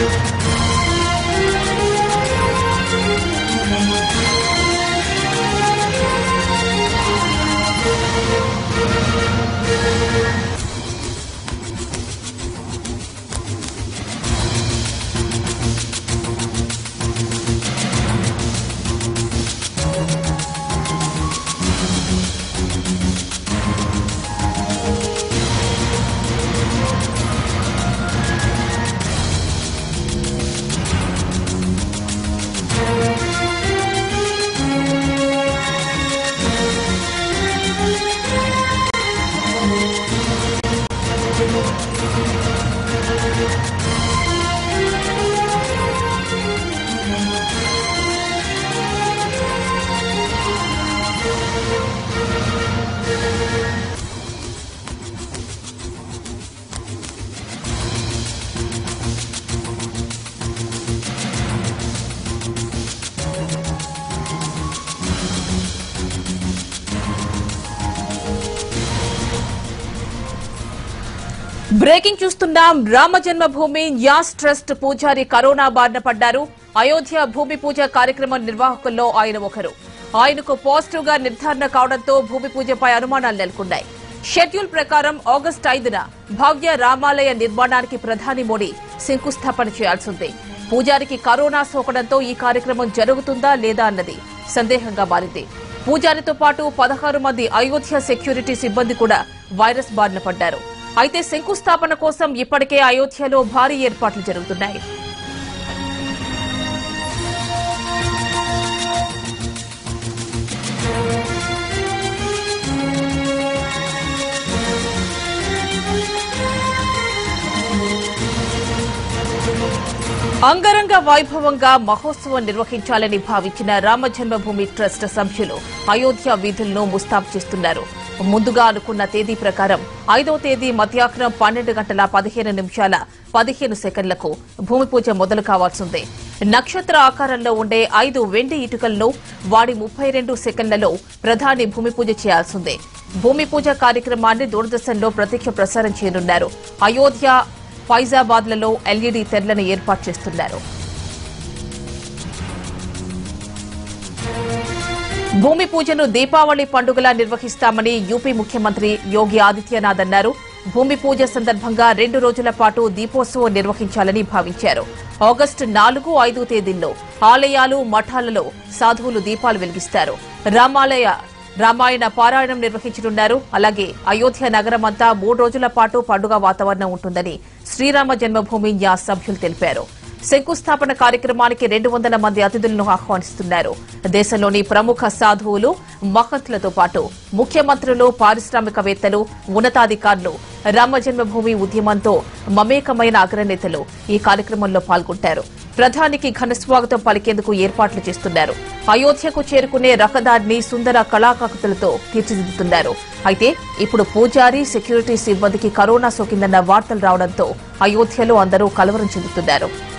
breaking చూస్తున్నాం Rama Janmabhoomi Nyas trust పూజారి corona బారిన పడ్డారు అయోధ్య భూమి పూజ కార్యక్రమం నిర్వాహకుల్లో ఆయన ఒకరు ఆయనకు పాజిటివ్ గా నిర్ధారణ కావడంతో భూమి పూజపై అనుమానాలు నెలకొన్నాయి షెడ్యూల్ ప్రకారం ఆగస్టు ఐదున భవ్య రామాలయ నిర్మాణానికి ప్రధాని మోడీ శంకుస్థాపన చేయాల్సింది పూజారికి కరోనా సోకడంతో ఈ కార్యక్రమం జరుగుతుందా లేదా అన్నది సందేహంగా మారింది పూజారితో పాటు పదహారు మంది అయోధ్య సెక్యూరిటీ సిబ్బంది కూడా వైరస్ బారిన పడ్డారు అయితే శంకుస్థాపన కోసం ఇప్పటికే అయోధ్యలో భారీ ఏర్పాట్లు జరుగుతున్నాయి అంగరంగ వైభవంగా మహోత్సవం నిర్వహించాలని భావించిన రామ జన్మభూమి ట్రస్ట్ సభ్యులు అయోధ్య వీధులను ముస్తాబు చేస్తున్నారు ముందుగా అనుకున్న తేదీ ప్రకారం ఐదో తేదీ మధ్యాహ్నం పన్నెండు గంటల పదిహేను నిమిషాల పదిహేను సెకండ్లకు భూమి పూజ మొదలు కావాల్సిందే నక్షత్ర ఆకారంలో ఉండే ఐదు వెండి ఇటుకలను వాడి ముప్పై రెండు సెకండ్లలో ప్రధాని భూమి పూజ చేయాల్సిందే భూమి పూజ కార్యక్రమాన్ని దూరదర్శన్లో ప్రత్యక్ష ప్రసారం చేయనున్నారు అయోధ్య ఫైజాబాద్లలో ఎల్ఈడీ తెరలను ఏర్పాటు చేస్తున్నారు భూమి పూజను దీపావళి పండుగలా నిర్వహిస్తామని యూపీ ముఖ్యమంత్రి యోగి ఆదిత్యనాథ్ అన్నారు భూమి పూజ సందర్భంగా రెండు రోజుల పాటు దీపోత్సవం నిర్వహించాలని భావించారు ఆగస్టు నాలుగు ఐదు తేదీల్లో ఆలయాలు మఠాలలో సాధువులు దీపాలు వెలిగిస్తారు రామాలయ రామాయణ పారాయణం నిర్వహించనున్నారు అలాగే అయోధ్య నగరం అంతా మూడు రోజుల పాటు పండుగ వాతావరణం ఉంటుందని శ్రీరామ జన్మభూమి న్యాస్ సభ్యులు తెలిపారు శంకుస్థాపన కార్యక్రమానికి రెండు వందల మంది అతిథులను ఆహ్వానిస్తున్నారు దేశంలోని ప్రముఖ సాధువులు మహంతులతో పాటు ముఖ్యమంత్రులు పారిశ్రామికవేత్తలు ఉన్నతాధికారులు రామ జన్మభూమి ఉద్యమంతో మమేకమైన అగ్రనేతలు ఈ కార్యక్రమంలో పాల్గొంటారు ప్రధానికి ఘనస్వాగతం పలికేందుకు ఏర్పాట్లు చేస్తున్నారు అయోధ్యకు చేరుకునే రహదారిని సుందర కళాకృతులతో తీర్చిదిద్దుతున్నారు అయితే ఇప్పుడు పూజారి సెక్యూరిటీ సిబ్బందికి కరోనా సోకిందన్న వార్తలు రావడంతో అయోధ్యలో అందరూ కలవరం చెందుతున్నారు